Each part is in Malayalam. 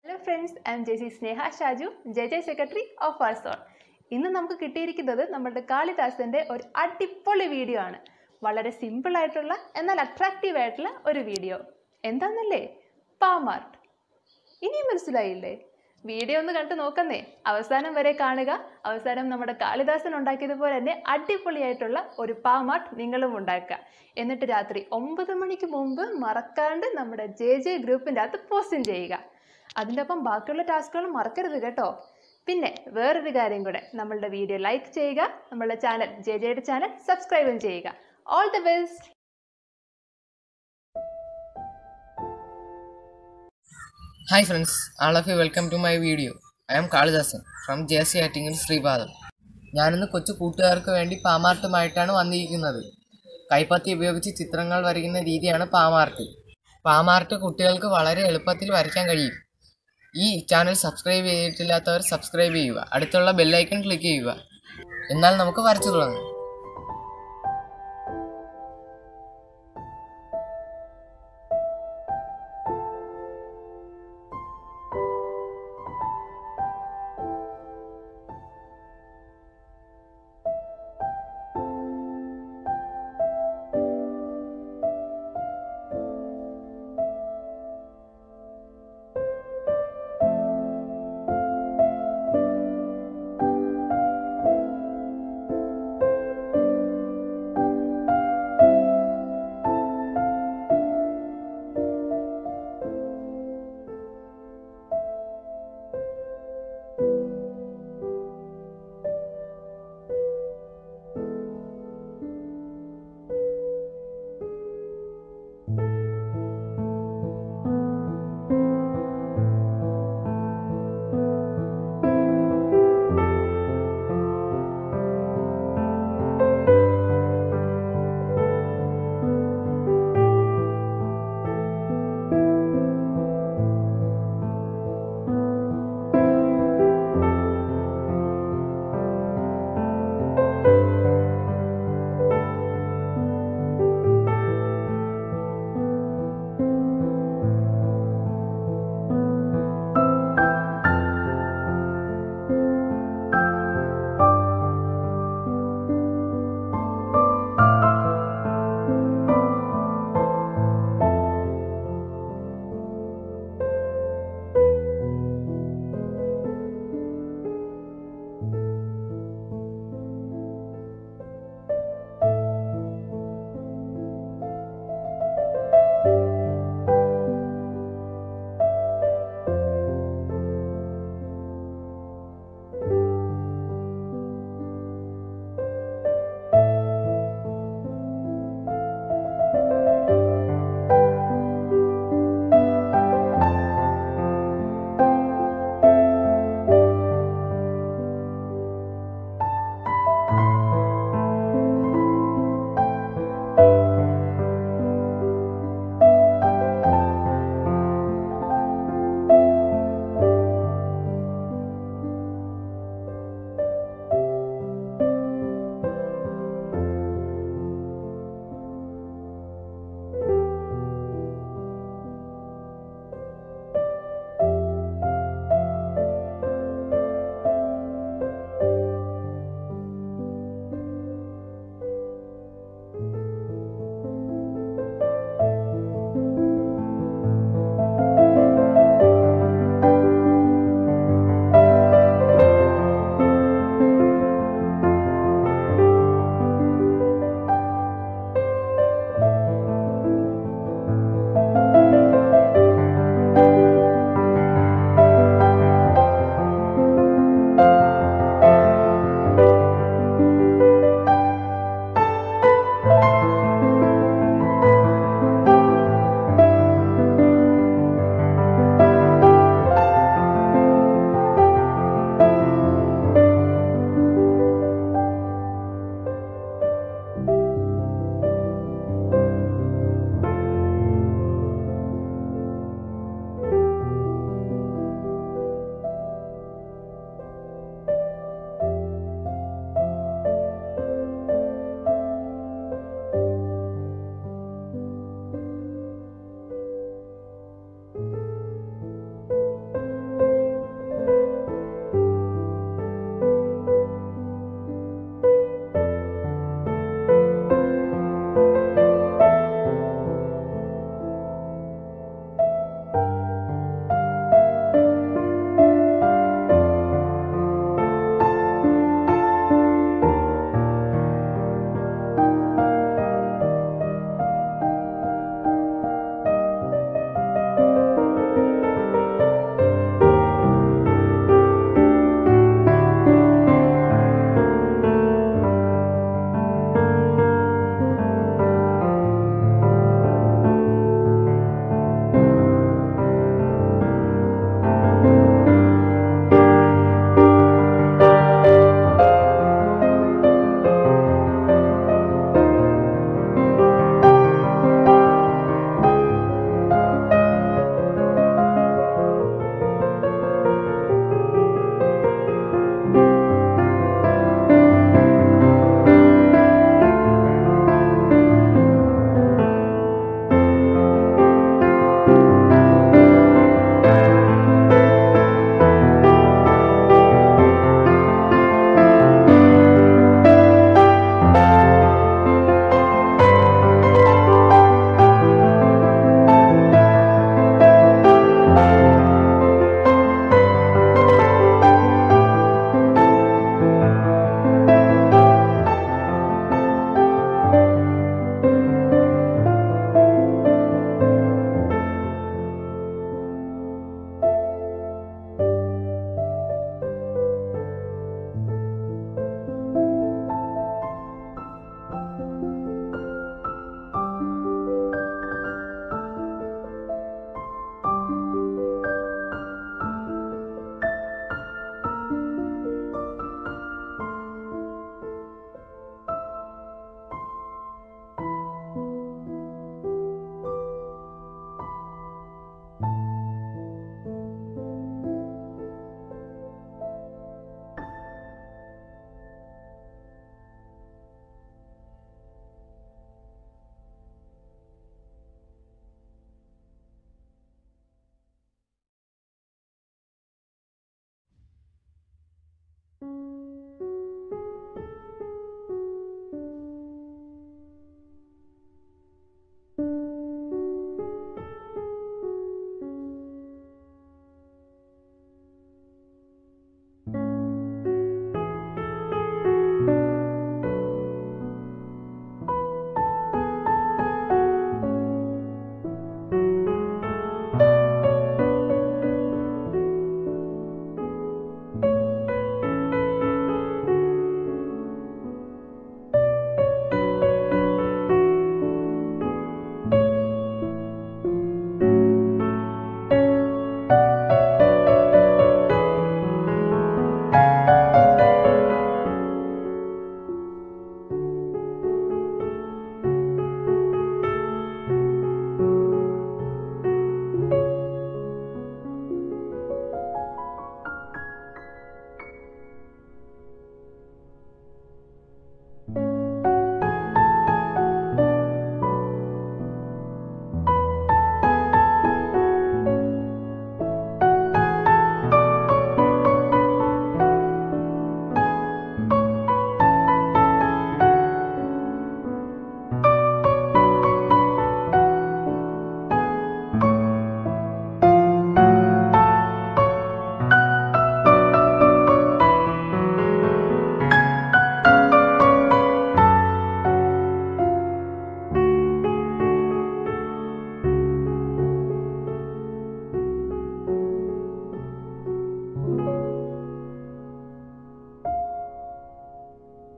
Hello friends I am J C Sneha Shaju J J secretary of ആർസോൺ ഇന്ന് നമുക്ക് കിട്ടിയിരിക്കുന്നത് നമ്മുടെ കാളിദാസന്റെ ഒരു അടിപൊളി വീഡിയോ ആണ് വളരെ സിമ്പിൾ ആയിട്ടുള്ള എന്നാൽ അട്രാക്റ്റീവ് ആയിട്ടുള്ള ഒരു വീഡിയോ എന്താണെന്നല്ലേ പാമാർട്ട് ഇനിയും മനസ്സിലായില്ലേ വീഡിയോ ഒന്ന് കണ്ടു നോക്കുന്നേ അവസാനം വരെ കാണുക അവസാനം നമ്മുടെ കാളിദാസൻ ഉണ്ടാക്കിയതുപോലെ തന്നെ അടിപൊളിയായിട്ടുള്ള ഒരു പാമാർട്ട് നിങ്ങളും ഉണ്ടാക്കുക എന്നിട്ട് രാത്രി ഒമ്പത് മണിക്ക് മുമ്പ് മറക്കാണ്ട് നമ്മുടെ ജെ ജെ ഗ്രൂപ്പിൻ്റെ അകത്ത് പോസ്റ്റും ചെയ്യുക അതിൻ്റെ ഒപ്പം ബാക്കിയുള്ള ടാസ്കുകൾ മറക്കരുത് കേട്ടോ പിന്നെ വേറൊരു കാര്യം കൂടെ നമ്മളുടെ വീഡിയോ ലൈക്ക് ചെയ്യുക നമ്മളുടെ ചാനൽ ജെ ജെയുടെ ചാനൽ സബ്സ്ക്രൈബും ചെയ്യുക all the best Hi friends, all of you welcome to my video. I am Kalidasan from J C Attingal Sreepadam ഞാനിന്ന് കൊച്ചു കൂട്ടുകാർക്ക് വേണ്ടി പാമാർട്ടുമായിട്ടാണ് വന്നിരിക്കുന്നത് കൈപ്പത്തി ഉപയോഗിച്ച് ചിത്രങ്ങൾ വരയ്ക്കുന്ന രീതിയാണ് പാമാർട്ട് പാമാർട്ട് കുട്ടികൾക്ക് വളരെ എളുപ്പത്തിൽ വരയ്ക്കാൻ കഴിയും ഈ ചാനൽ സബ്സ്ക്രൈബ് ചെയ്തിട്ടില്ലാത്തവർ സബ്സ്ക്രൈബ് ചെയ്യുക അടുത്തുള്ള ബെല്ലൈക്കൺ ക്ലിക്ക് ചെയ്യുക എന്നാൽ നമുക്ക് വരച്ചു തുടങ്ങാം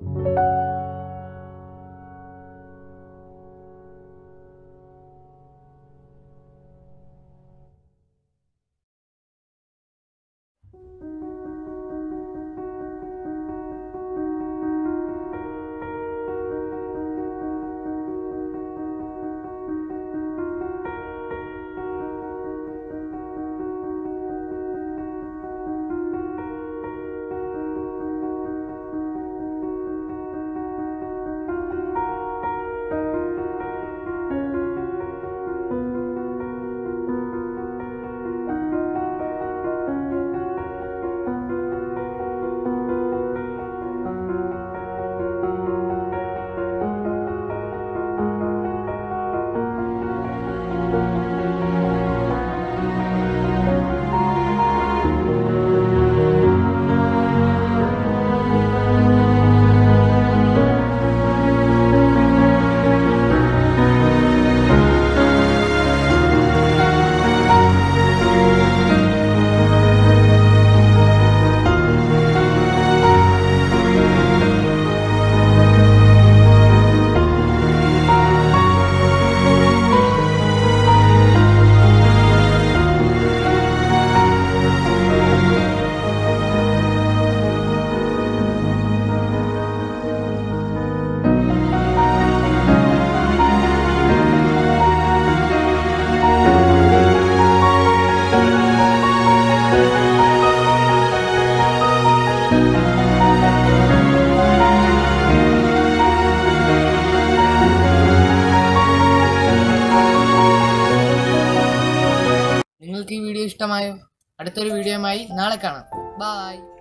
നിങ്ങൾക്ക് ഈ വീഡിയോ ഇഷ്ടമായോ അടുത്തൊരു വീഡിയോയുമായി നാളെ കാണാം ബായ്